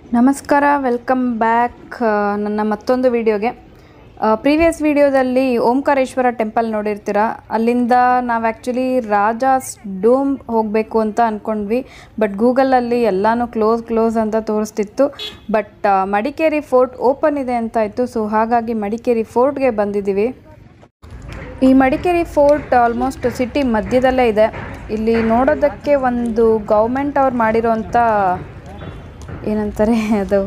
ನಮಸ್ಕಾರ welcome back ನನ್ನ ಮತ್ತೊಂದು ವಿಡಿಯೋಗೆ ಪ್ರೀವಿಯಸ್ ವಿಡಿಯೋದಲ್ಲಿ ಓಂಕಾರೇಶ್ವರ ಟೆಂಪಲ್ ನೋಡಿರ್ತೀರ ಅಲ್ಲಿಂದ ನಾವು ಆ್ಯಕ್ಚುಲಿ ರಾಜಾಸ್ ಡೂಮ್ ಹೋಗಬೇಕು ಅಂತ ಅಂದ್ಕೊಂಡ್ವಿ ಬಟ್ ಗೂಗಲಲ್ಲಿ ಎಲ್ಲನೂ ಕ್ಲೋಸ್ ಕ್ಲೋಸ್ ಅಂತ ತೋರಿಸ್ತಿತ್ತು ಬಟ್ ಮಡಿಕೇರಿ ಫೋರ್ಟ್ ಓಪನ್ ಇದೆ ಅಂತ ಇತ್ತು ಸೊ ಹಾಗಾಗಿ ಮಡಿಕೇರಿ ಫೋರ್ಟ್ಗೆ ಬಂದಿದ್ದೀವಿ ಈ ಮಡಿಕೇರಿ ಫೋರ್ಟ್ ಆಲ್ಮೋಸ್ಟ್ ಸಿಟಿ ಮಧ್ಯದಲ್ಲೇ ಇದೆ ಇಲ್ಲಿ ನೋಡೋದಕ್ಕೆ ಒಂದು ಗೌರ್ಮೆಂಟ್ ಅವ್ರು ಮಾಡಿರೋಂಥ ಏನಂತಾರೆ ಅದು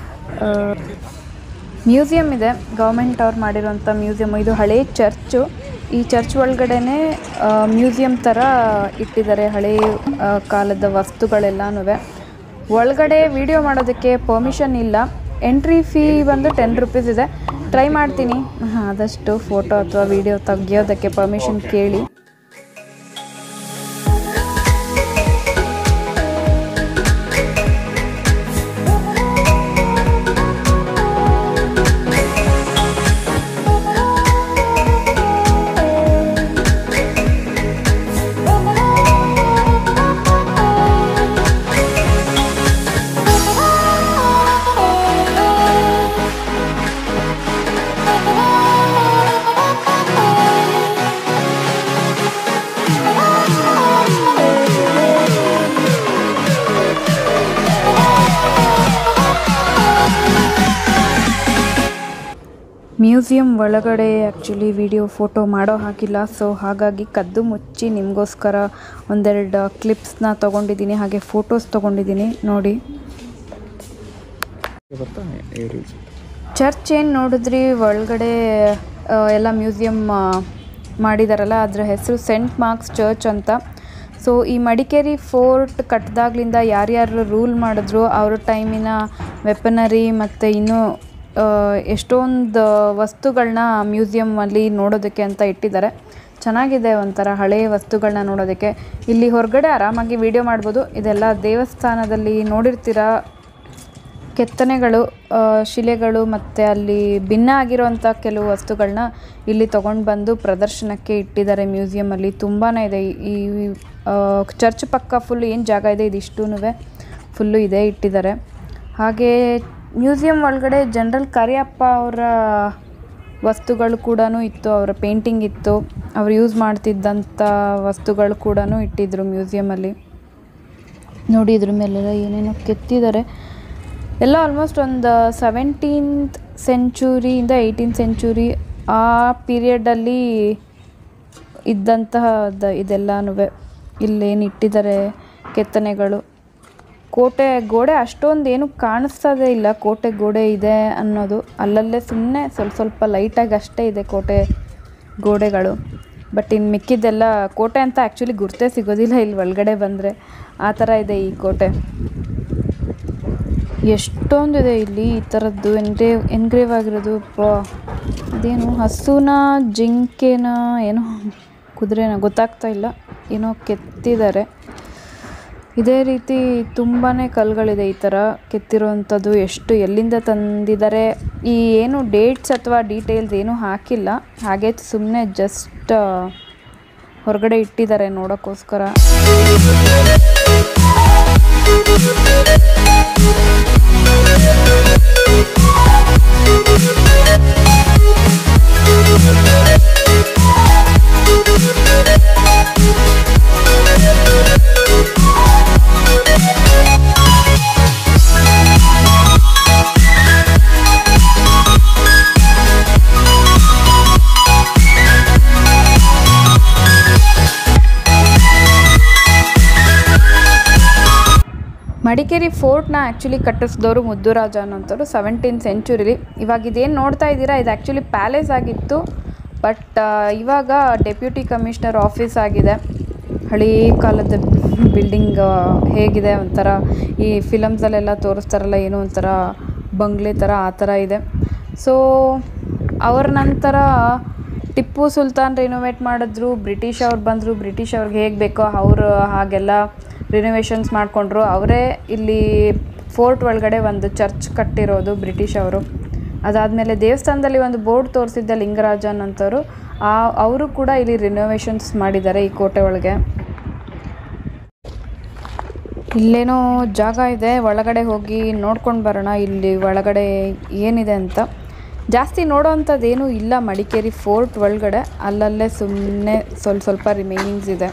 ಮ್ಯೂಸಿಯಂ ಇದೆ ಗೌರ್ಮೆಂಟ್ ಅವ್ರು ಮಾಡಿರೋಂಥ ಮ್ಯೂಸಿಯಮ್ ಇದು ಹಳೇ ಚರ್ಚು ಈ ಚರ್ಚ್ ಒಳಗಡೆನೆ ಮ್ಯೂಸಿಯಂ ಥರ ಇಟ್ಟಿದ್ದಾರೆ ಹಳೇ ಆ, ಕಾಲದ ವಸ್ತುಗಳೆಲ್ಲನೂ ಒಳಗಡೆ ವಿಡಿಯೋ ಮಾಡೋದಕ್ಕೆ ಪರ್ಮಿಷನ್ ಇಲ್ಲ ಎಂಟ್ರಿ ಫೀ ಬಂದು ಟೆನ್ ರುಪೀಸ್ ಇದೆ ಟ್ರೈ ಮಾಡ್ತೀನಿ ಆದಷ್ಟು ಫೋಟೋ ಅಥವಾ ವಿಡಿಯೋ ತೆಗಿಯೋದಕ್ಕೆ ಪರ್ಮಿಷನ್ ಕೇಳಿ ಮ್ಯೂಸಿಯಂ ಒಳಗಡೆ ಆ್ಯಕ್ಚುಲಿ ವಿಡಿಯೋ ಫೋಟೋ ಮಾಡೋ ಹಾಗಿಲ್ಲ ಸೊ ಹಾಗಾಗಿ ಕದ್ದು ಮುಚ್ಚಿ ನಿಮಗೋಸ್ಕರ ಒಂದೆರಡು ಕ್ಲಿಪ್ಸ್ನ ತೊಗೊಂಡಿದ್ದೀನಿ ಹಾಗೆ ಫೋಟೋಸ್ ತೊಗೊಂಡಿದ್ದೀನಿ ನೋಡಿ ಬರ್ತಾ ಹೇಳಿ ಚರ್ಚ್ ಏನು ನೋಡಿದ್ರಿ ಒಳಗಡೆ ಆ, ಎಲ್ಲ ಮ್ಯೂಸಿಯಂ ಮಾಡಿದಾರಲ್ಲ ಅದರ ಹೆಸರು ಸೆಂಟ್ ಮಾರ್ಕ್ಸ್ ಚರ್ಚ್ ಅಂತ ಸೊ ಈ ಮಡಿಕೇರಿ ಫೋರ್ಟ್ ಕಟ್ಟಿದಾಗ್ಲಿಂದ ಯಾರ್ಯಾರು ರೂಲ್ ಮಾಡಿದ್ರು ಅವ್ರ ಟೈಮಿನ ವೆಪನರಿ ಮತ್ತು ಇನ್ನೂ ಆ, ಎಷ್ಟೊಂದು ವಸ್ತುಗಳನ್ನ ಮ್ಯೂಸಿಯಮ್ಮಲ್ಲಿ ನೋಡೋದಕ್ಕೆ ಅಂತ ಇಟ್ಟಿದ್ದಾರೆ ಚೆನ್ನಾಗಿದೆ ಒಂಥರ ಹಳೆಯ ವಸ್ತುಗಳನ್ನ ನೋಡೋದಕ್ಕೆ ಇಲ್ಲಿ ಹೊರಗಡೆ ಆರಾಮಾಗಿ ವಿಡಿಯೋ ಮಾಡ್ಬೋದು ಇದೆಲ್ಲ ದೇವಸ್ಥಾನದಲ್ಲಿ ನೋಡಿರ್ತೀರ ಕೆತ್ತನೆಗಳು ಆ, ಶಿಲೆಗಳು ಮತ್ತು ಅಲ್ಲಿ ಭಿನ್ನ ಆಗಿರೋವಂಥ ಕೆಲವು ವಸ್ತುಗಳನ್ನ ಇಲ್ಲಿ ತೊಗೊಂಡು ಬಂದು ಪ್ರದರ್ಶನಕ್ಕೆ ಇಟ್ಟಿದ್ದಾರೆ ಮ್ಯೂಸಿಯಮಲ್ಲಿ ತುಂಬಾ ಇದೆ ಈ ಈ, ಆ, ಚರ್ಚ್ ಪಕ್ಕ ಫುಲ್ ಏನು ಜಾಗ ಇದೆ ಇದಿಷ್ಟೂ ಫುಲ್ಲು ಇದೆ ಇಟ್ಟಿದ್ದಾರೆ ಹಾಗೆ ಮ್ಯೂಸಿಯಂ ಒಳಗಡೆ ಜನರಲ್ ಕರಿಯಪ್ಪ ಅವರ ವಸ್ತುಗಳು ಕೂಡ ಇತ್ತು ಅವರ ಪೇಂಟಿಂಗ್ ಇತ್ತು ಅವ್ರು ಯೂಸ್ ಮಾಡ್ತಿದ್ದಂಥ ವಸ್ತುಗಳು ಕೂಡ ಇಟ್ಟಿದ್ರು ಮ್ಯೂಸಿಯಮಲ್ಲಿ ನೋಡಿ ಇದ್ರ ಮೇಲೆಲ್ಲ ಏನೇನೋ ಕೆತ್ತಿದ್ದಾರೆ ಎಲ್ಲ ಆಲ್ಮೋಸ್ಟ್ ಒಂದು ಸೆವೆಂಟೀನ್ತ್ ಸೆಂಚುರಿಯಿಂದ ಏಯ್ಟೀನ್ ಸೆಂಚುರಿ ಆ ಪೀರಿಯಡಲ್ಲಿ ಇದ್ದಂತಹ ದ- ಇದೆಲ್ಲನೂ ಇಲ್ಲೇನು ಇಟ್ಟಿದ್ದಾರೆ ಕೆತ್ತನೆಗಳು ಕೋಟೆ ಗೋಡೆ ಅಷ್ಟೊಂದು ಏನು ಕಾಣಿಸ್ತದೇ ಇಲ್ಲ ಕೋಟೆ ಗೋಡೆ ಇದೆ ಅನ್ನೋದು ಅಲ್ಲಲ್ಲೇ ಸುಮ್ಮನೆ ಸ್ವಲ್ಪ ಸ್ವಲ್ಪ ಲೈಟಾಗಿ ಅಷ್ಟೇ ಇದೆ ಕೋಟೆ ಗೋಡೆಗಳು ಬಟ್ ಇನ್ನು ಮಿಕ್ಕಿದ್ದೆಲ್ಲ ಕೋಟೆ ಅಂತ ಆ್ಯಕ್ಚುಲಿ ಗುರ್ತೇ ಸಿಗೋದಿಲ್ಲ ಇಲ್ಲಿ ಒಳಗಡೆ ಬಂದರೆ ಆ ಥರ ಇದೆ ಈ ಕೋಟೆ ಎಷ್ಟೊಂದಿದೆ ಇಲ್ಲಿ ಈ ಥರದ್ದು ಎನ್ಗ್ರೇವ್ ಎನ್ಗ್ರೇವ್ ಆಗಿರೋದು ಪ ಅದೇನು ಹಸುನ ಜಿಂಕೆನ ಏನೋ ಕುದುರೆನ ಗೊತ್ತಾಗ್ತಾ ಇಲ್ಲ ಏನೋ ಕೆತ್ತಿದ್ದಾರೆ ಇದೇ ರೀತಿ ತುಂಬಾ ಕಲ್ಗಳಿದೆ ಈ ಥರ ಕೆತ್ತಿರೋವಂಥದ್ದು ಎಷ್ಟು ಎಲ್ಲಿಂದ ತಂದಿದ್ದಾರೆ ಈ ಏನು ಡೇಟ್ಸ್ ಅಥವಾ ಡೀಟೇಲ್ಸ್ ಏನೂ ಹಾಕಿಲ್ಲ ಹಾಗೆ ಸುಮ್ಮನೆ ಜಸ್ಟ್ ಹೊರಗಡೆ ಇಟ್ಟಿದ್ದಾರೆ ನೋಡೋಕ್ಕೋಸ್ಕರ ಮಡಿಕೇರಿ ಫೋರ್ಟ್ನ ಆ್ಯಕ್ಚುಲಿ ಕಟ್ಟಿಸಿದವರು ಮುದ್ದುರಾಜ ಅನ್ನೋಂಥವ್ರು ಸೆವೆಂಟೀನ್ ಸೆಂಚುರಿಲಿ ಇವಾಗ ಇದೇನು ನೋಡ್ತಾ ಇದ್ದೀರಾ ಇದು ಆ್ಯಕ್ಚುಲಿ ಪ್ಯಾಲೇಸ್ ಆಗಿತ್ತು ಬಟ್ ಇವಾಗ ಡೆಪ್ಯೂಟಿ ಕಮಿಷನರ್ ಆಫೀಸ್ ಆಗಿದೆ ಹಳೇ ಕಾಲದ ಬಿಲ್ಡಿಂಗ್ ಹೇಗಿದೆ ಒಂಥರ ಈ ಫಿಲಮ್ಸಲ್ಲೆಲ್ಲ ತೋರಿಸ್ತಾರಲ್ಲ ಏನೋ ಒಂಥರ ಬಂಗ್ಲೆ ಥರ ಆ ಥರ ಇದೆ ಸೊ ಅವ್ರ ನಂತರ ಟಿಪ್ಪು ಸುಲ್ತಾನ್ ರಿನೋವೇಟ್ ಮಾಡಿದ್ರು ಬ್ರಿಟಿಷ್ ಅವ್ರು ಬಂದರು ಬ್ರಿಟಿಷ್ ಅವ್ರಿಗೆ ಹೇಗೆ ಬೇಕೋ ಅವರು ಹಾಗೆಲ್ಲ ರಿನೋವೇಷನ್ಸ್ ಮಾಡಿಕೊಂಡ್ರು ಅವರೇ ಇಲ್ಲಿ ಫೋರ್ಟ್ ಒಳಗಡೆ ಒಂದು ಚರ್ಚ್ ಕಟ್ಟಿರೋದು ಬ್ರಿಟಿಷ್ ಅವರು ಅದಾದಮೇಲೆ ದೇವಸ್ಥಾನದಲ್ಲಿ ಒಂದು ಬೋರ್ಡ್ ತೋರಿಸಿದ್ದ ಲಿಂಗರಾಜನ್ ಅಂತವರು ಆ ಅವರು ಕೂಡ ಇಲ್ಲಿ ರಿನೋವೇಷನ್ಸ್ ಮಾಡಿದ್ದಾರೆ ಈ ಕೋಟೆ ಒಳಗೆ ಇಲ್ಲೇನೋ ಜಾಗ ಇದೆ ಒಳಗಡೆ ಹೋಗಿ ನೋಡ್ಕೊಂಡು ಬರೋಣ ಇಲ್ಲಿ ಒಳಗಡೆ ಏನಿದೆ ಅಂತ ಜಾಸ್ತಿ ನೋಡೋವಂಥದ್ದು ಏನೂ ಇಲ್ಲ ಮಡಿಕೇರಿ ಫೋರ್ಟ್ ಒಳಗಡೆ ಅಲ್ಲಲ್ಲೇ ಸುಮ್ಮನೆ ಸ್ವಲ್ಪ ಸ್ವಲ್ಪ ರಿಮೈನಿಂಗ್ಸ್ ಇದೆ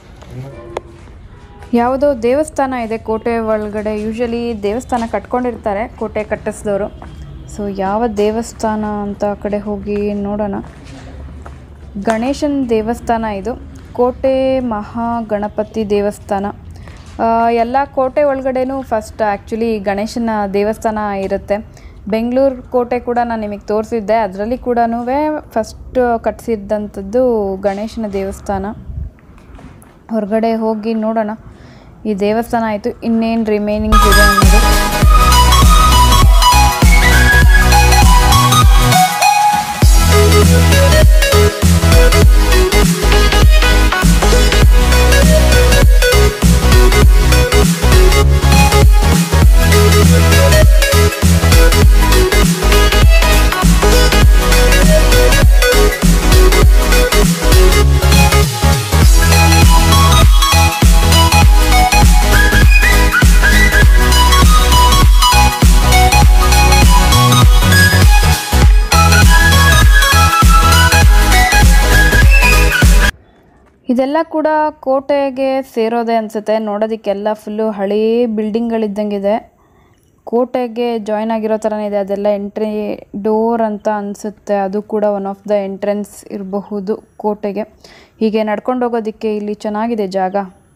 ಯಾವುದೋ ದೇವಸ್ಥಾನ ಇದೆ ಕೋಟೆ ಒಳಗಡೆ ಯೂಶಲಿ ದೇವಸ್ಥಾನ ಕಟ್ಕೊಂಡಿರ್ತಾರೆ ಕೋಟೆ ಕಟ್ಟಿಸಿದವರು ಸೊ ಯಾವ ದೇವಸ್ಥಾನ ಅಂತ ಆ ಕಡೆ ಹೋಗಿ ನೋಡೋಣ ಗಣೇಶನ ದೇವಸ್ಥಾನ ಇದು ಕೋಟೆ ಮಹಾಗಣಪತಿ ದೇವಸ್ಥಾನ ಆ, ಎಲ್ಲ ಕೋಟೆ ಒಳಗಡೆನೂ ಫಸ್ಟ್ ಆ್ಯಕ್ಚುಲಿ ಗಣೇಶನ ದೇವಸ್ಥಾನ ಇರುತ್ತೆ ಬೆಂಗಳೂರು ಕೋಟೆ ಕೂಡ ನಾನು ನಿಮಗೆ ತೋರಿಸಿದ್ದೆ ಅದರಲ್ಲಿ ಕೂಡ ಫಸ್ಟ್ ಕಟ್ಟಿಸಿದ್ದಂಥದ್ದು ಗಣೇಶನ ದೇವಸ್ಥಾನ ಹೊರಗಡೆ ಹೋಗಿ ನೋಡೋಣ ಈ ದೇವಸ್ಥಾನ ಆಯಿತು ಇನ್ನೇನು ರಿಮೈನಿಂಗ್ಸ್ ಇದೆ ಅನ್ನೋದು ಇದೆಲ್ಲ ಕೂಡ ಕೋಟೆಗೆ ಸೇರೋದೆ ಅನಿಸುತ್ತೆ ನೋಡೋದಕ್ಕೆಲ್ಲ ಫುಲ್ಲು ಹಳೇ ಬಿಲ್ಡಿಂಗ್ಗಳಿದ್ದಂಗಿದೆ ಕೋಟೆಗೆ ಜಾಯ್ನ್ ಆಗಿರೋ ಥರನೇ ಇದೆ ಅದೆಲ್ಲ ಎಂಟ್ರಿ ಡೋರ್ ಅಂತ ಅನಿಸುತ್ತೆ ಅದು ಕೂಡ ಒನ್ ಆಫ್ ದ ಎಂಟ್ರೆನ್ಸ್ ಇರಬಹುದು ಕೋಟೆಗೆ ಹೀಗೆ ನಡ್ಕೊಂಡು ಹೋಗೋದಕ್ಕೆ ಇಲ್ಲಿ ಚೆನ್ನಾಗಿದೆ ಜಾಗ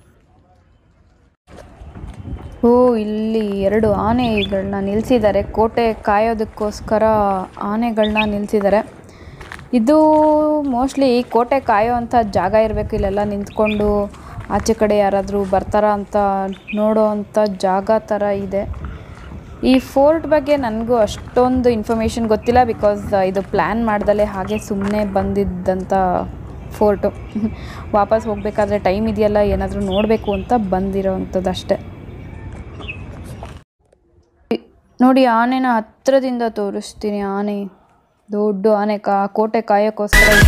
ಓ ಇಲ್ಲಿ ಎರಡು ಆನೆಗಳನ್ನ ನಿಲ್ಲಿಸಿದ್ದಾರೆ ಕೋಟೆ ಕಾಯೋದಕ್ಕೋಸ್ಕರ ಆನೆಗಳನ್ನ ನಿಲ್ಲಿಸಿದ್ದಾರೆ ಇದು ಮೋಸ್ಟ್ಲಿ ಕೋಟೆ ಕಾಯೋ ಅಂಥ ಜಾಗ ಇರಬೇಕು ಇಲ್ಲೆಲ್ಲ ನಿಂತ್ಕೊಂಡು ಆಚೆ ಕಡೆ ಯಾರಾದರೂ ಬರ್ತಾರಾ ಅಂತ ನೋಡೋ ಅಂಥ ಜಾಗ ಥರ ಇದೆ ಈ ಫೋರ್ಟ್ ಬಗ್ಗೆ ನನಗೂ ಅಷ್ಟೊಂದು ಇನ್ಫಾರ್ಮೇಷನ್ ಗೊತ್ತಿಲ್ಲ ಬಿಕಾಸ್ ಇದು ಪ್ಲ್ಯಾನ್ ಮಾಡ್ದಲೇ ಹಾಗೆ ಸುಮ್ಮನೆ ಬಂದಿದ್ದಂಥ ಫೋರ್ಟು ವಾಪಸ್ ಹೋಗಬೇಕಾದ್ರೆ ಟೈಮ್ ಇದೆಯಲ್ಲ ಏನಾದರೂ ನೋಡಬೇಕು ಅಂತ ಬಂದಿರೋ ಅಂಥದ್ದು ಅಷ್ಟೆ ನೋಡಿ ಆನೆನ ಹತ್ರದಿಂದ ತೋರಿಸ್ತೀನಿ ಆನೆ ದೊಡ್ಡ ಆನೆ ಕಾ ಕೋಟೆ ಕಾಯೋಕ್ಕೋಸ್ಕರ ಇದೆ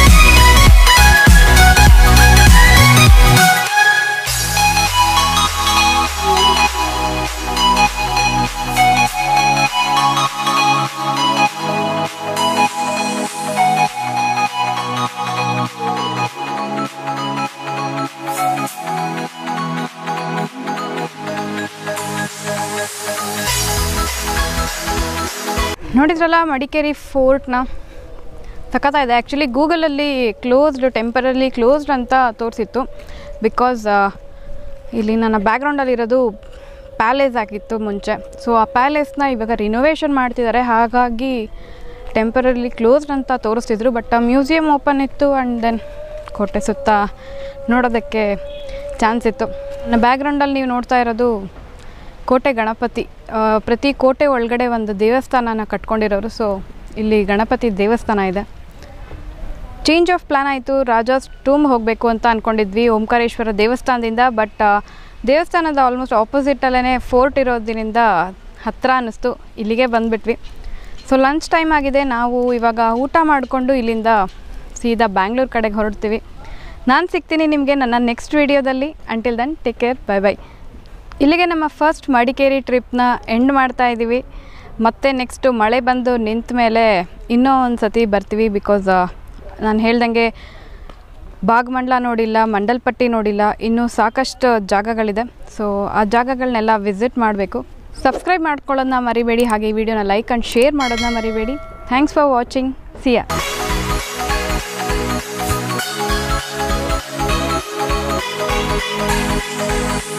ನೋಡಿದ್ರಲ್ಲ ಮಡಿಕೇರಿ ಫೋರ್ಟ್ನ ಸಖತ್ತಾಗಿದೆ ಆ್ಯಕ್ಚುಲಿ ಗೂಗಲಲ್ಲಿ ಕ್ಲೋಸ್ಡ್ ಟೆಂಪರಲಿ ಕ್ಲೋಸ್ಡ್ ಅಂತ ತೋರಿಸಿತ್ತು ಬಿಕಾಸ್ ಇಲ್ಲಿ ನನ್ನ ಬ್ಯಾಕ್ಗ್ರೌಂಡಲ್ಲಿರೋದು ಪ್ಯಾಲೇಸ್ ಆಗಿತ್ತು ಮುಂಚೆ ಸೊ ಆ ಪ್ಯಾಲೇಸ್ನ ಇವಾಗ ರಿನೋವೇಷನ್ ಮಾಡ್ತಿದ್ದಾರೆ ಹಾಗಾಗಿ ಟೆಂಪರಲಿ ಕ್ಲೋಸ್ಡ್ ಅಂತ ತೋರಿಸ್ತಿದ್ರು ಬಟ್ ಮ್ಯೂಸಿಯಂ ಓಪನ್ ಇತ್ತು ಆ್ಯಂಡ್ ದೆನ್ ಕೋಟೆ ಸುತ್ತ ನೋಡೋದಕ್ಕೆ ಚಾನ್ಸ್ ಇತ್ತು ನನ್ನ ಬ್ಯಾಕ್ಗ್ರೌಂಡಲ್ಲಿ ನೀವು ನೋಡ್ತಾ ಇರೋದು ಕೋಟೆ ಗಣಪತಿ ಆ, ಪ್ರತಿ ಕೋಟೆ ಒಳಗಡೆ ಒಂದು ದೇವಸ್ಥಾನನ ಕಟ್ಕೊಂಡಿರೋರು ಸೊ ಇಲ್ಲಿ ಗಣಪತಿ ದೇವಸ್ಥಾನ ಇದೆ ಚೇಂಜ್ ಆಫ್ ಪ್ಲ್ಯಾನ್ ಆಯಿತು ರಾಜಾಸ್ ಟೂಮ್ ಹೋಗಬೇಕು ಅಂತ ಅಂದ್ಕೊಂಡಿದ್ವಿ ಓಂಕಾರೇಶ್ವರ ದೇವಸ್ಥಾನದಿಂದ ಬಟ್ ದೇವಸ್ಥಾನದ ಆಲ್ಮೋಸ್ಟ್ ಆಪೋಸಿಟಲ್ಲೇ ಫೋರ್ಟ್ ಇರೋದ್ರಿಂದ ಹತ್ತಿರ ಅನ್ನಿಸ್ತು ಇಲ್ಲಿಗೆ ಬಂದುಬಿಟ್ವಿ ಸೊ ಲಂಚ್ ಟೈಮ್ ಆಗಿದೆ ನಾವು ಇವಾಗ ಊಟ ಮಾಡಿಕೊಂಡು ಇಲ್ಲಿಂದ ಸೀದಾ ಬ್ಯಾಂಗ್ಳೂರ್ ಕಡೆಗೆ ಹೊರಡ್ತೀವಿ ನಾನು ಸಿಗ್ತೀನಿ ನಿಮಗೆ ನನ್ನ ನೆಕ್ಸ್ಟ್ ವೀಡಿಯೋದಲ್ಲಿ until then take care bye bye ಇಲ್ಲಿಗೆ ನಮ್ಮ ಫಸ್ಟ್ ಮಡಿಕೇರಿ ಟ್ರಿಪ್ನ ಎಂಡ್ ಮಾಡ್ತಾ ಇದ್ದೀವಿ ಮತ್ತೆ ನೆಕ್ಸ್ಟು ಮಳೆ ಬಂದು ನಿಂತ ಮೇಲೆ ಇನ್ನೂ ಒಂದು ಸತಿ ಬರ್ತೀವಿ ಬಿಕಾಸ್ ನಾನು ಹೇಳ್ದಂಗೆ ಬಾಗ್ಮಂಡ್ಲ ನೋಡಿಲ್ಲ ಮಂಡಲ್ಪಟ್ಟಿ ನೋಡಿಲ್ಲ ಇನ್ನೂ ಸಾಕಷ್ಟು ಜಾಗಗಳಿದೆ ಸೊ ಆ ಜಾಗಗಳನ್ನೆಲ್ಲ ವಿಸಿಟ್ ಮಾಡಬೇಕು ಸಬ್ಸ್ಕ್ರೈಬ್ ಮಾಡ್ಕೊಳ್ಳೋದನ್ನ ಮರಿಬೇಡಿ ಹಾಗೆ ಈ ವಿಡಿಯೋನ ಲೈಕ್ ಆ್ಯಂಡ್ ಶೇರ್ ಮಾಡೋದನ್ನ ಮರಿಬೇಡಿ thanks for watching see ya Thank you.